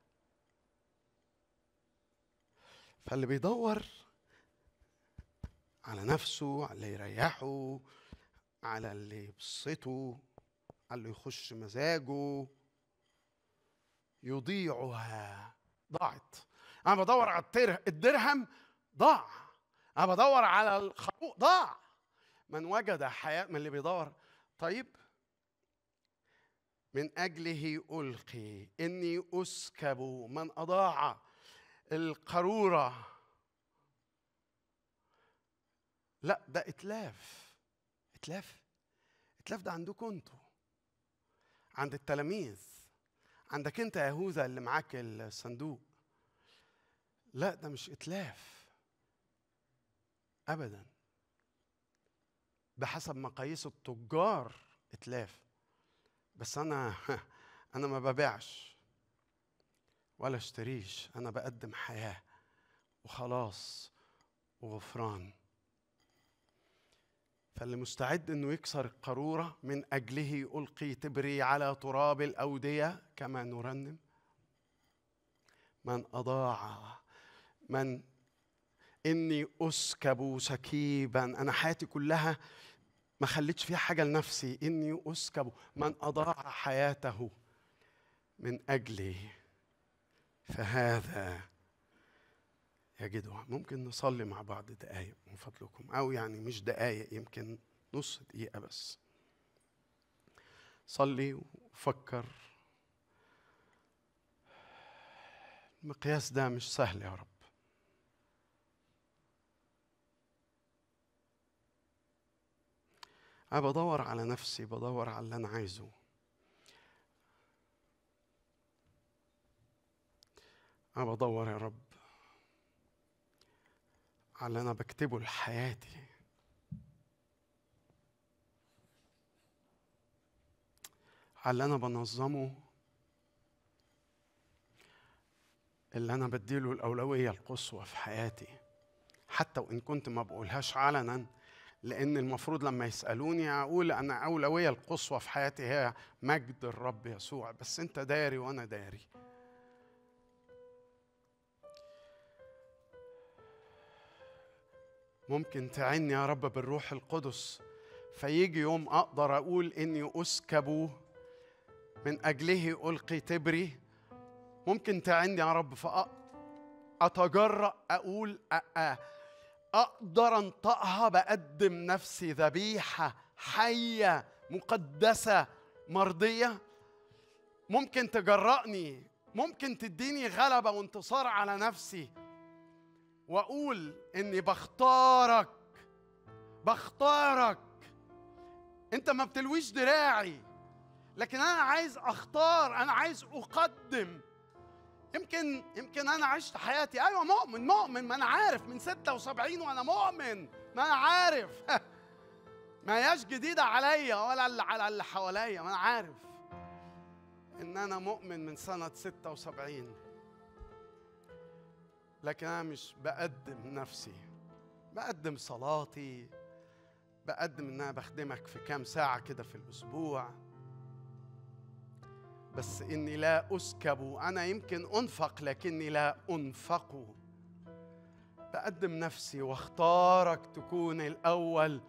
فاللي بيدور على نفسه على اللي يريحه على اللي يبسطه على اللي يخش مزاجه يضيعها ضاعت انا بدور على التر- الدرهم ضاع انا بدور على الخروف ضاع من وجد حياه من اللي بيدور طيب من اجله القي اني اسكب من اضاع القاروره لا ده اتلاف اتلاف اتلاف ده عندكم انتوا عند التلاميذ عندك انت يا يهوذا اللي معاك الصندوق لا ده مش اتلاف ابدا بحسب مقاييس التجار اتلاف بس انا انا ما ببيعش ولا اشتريش انا بقدم حياه وخلاص وغفران فاللي مستعد انه يكسر القاروره من اجله القي تبري على تراب الاوديه كما نرنم من اضاع من اني اسكب سكيبا انا حياتي كلها ما خليتش فيها حاجه لنفسي اني اسكب من اضاع حياته من اجلي فهذا يجده ممكن نصلي مع بعض دقايق من فضلكم او يعني مش دقايق يمكن نص دقيقه بس صلي وفكر المقياس ده مش سهل يا رب أنا بدور على نفسي بدور على اللي أنا عايزه أنا بدور يا رب على اللي أنا بكتبه لحياتي على اللي أنا بنظمه اللي أنا بديله الأولوية القصوى في حياتي حتى وإن كنت ما بقولهاش علنا لأن المفروض لما يسألوني أقول أنا أولوية القصوى في حياتي هي مجد الرب يسوع بس أنت داري وأنا داري ممكن تعني يا رب بالروح القدس فيجي يوم أقدر أقول إني أسكب من أجله ألقي تبري ممكن تعني يا رب فأتجرأ أقول أأ اقدر انطقها بقدم نفسي ذبيحه حيه مقدسه مرضيه ممكن تجرأني ممكن تديني غلبه وانتصار على نفسي واقول اني بختارك بختارك انت ما بتلويش دراعي لكن انا عايز اختار انا عايز اقدم يمكن يمكن انا عشت حياتي ايوه مؤمن مؤمن ما انا عارف من 76 وانا مؤمن ما انا عارف ما هياش جديده عليا ولا اللي على اللي حواليا ما انا عارف ان انا مؤمن من سنه 76 لكن انا مش بقدم نفسي بقدم صلاتي بقدم ان انا بخدمك في كام ساعه كده في الاسبوع بس اني لا اسكب انا يمكن انفق لكني لا انفق بقدم نفسي واختارك تكون الاول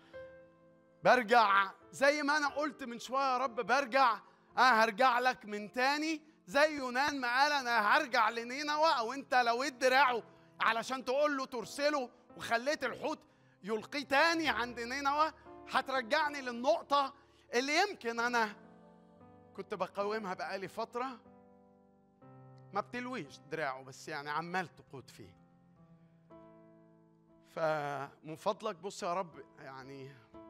برجع زي ما انا قلت من شويه يا رب برجع انا هرجع لك من تاني زي يونان ما قال انا هرجع لنينوى او انت لويت دراعه علشان تقول له ترسله وخليت الحوت يلقيه تاني عند نينوى هترجعني للنقطه اللي يمكن انا كنت بقاومها بقالي فترة ما بتلويش دراعه بس يعني عمال تقود فيه فمن فضلك بص يا رب يعني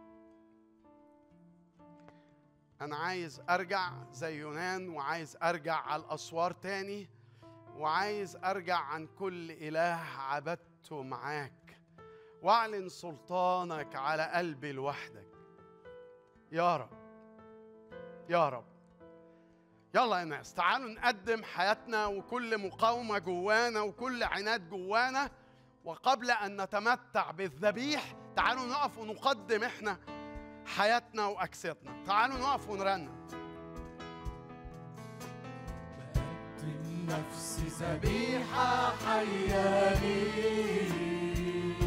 أنا عايز أرجع زي يونان وعايز أرجع على الأسوار تاني وعايز أرجع عن كل إله عبدته معاك وأعلن سلطانك على قلبي لوحدك يا رب يا رب يلا يا ناس تعالوا نقدم حياتنا وكل مقاومة جوانا وكل عناد جوانا وقبل أن نتمتع بالذبيح تعالوا نقف ونقدم إحنا حياتنا وأجسادنا تعالوا نقف ونرنم بقدم نفسي ذبيحة حية ليك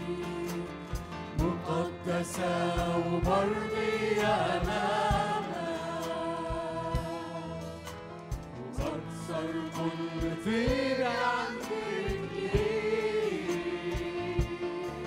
مقدسة ومرضية أمامك وبكسر كل فكرة عن رجليك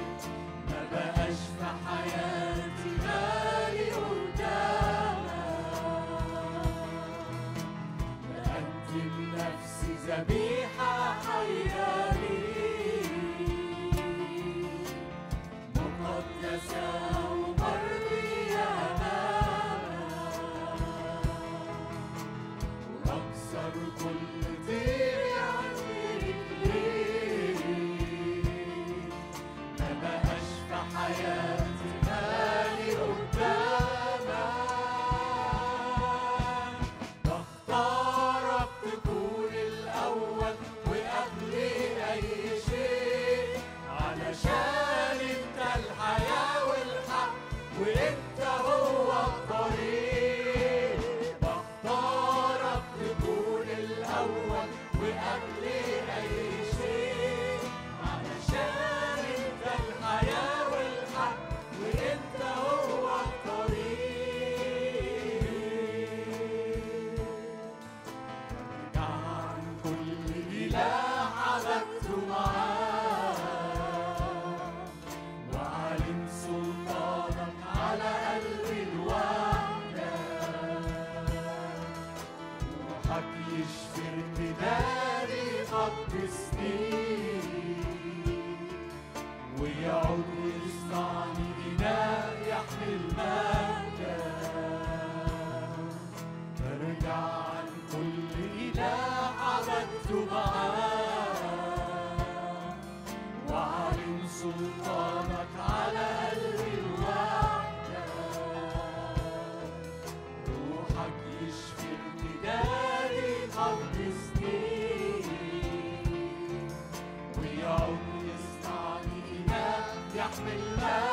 يشفي ارتدادي قدسني ويعود يصنعني إناء يحمل مجدا برجع عن كل إله عبدت معاه وأعلن سلطانك على قلبي الوحدة روحك يشفي ارتدادي قدسني ويعود يصنعني إله يحمل مجدا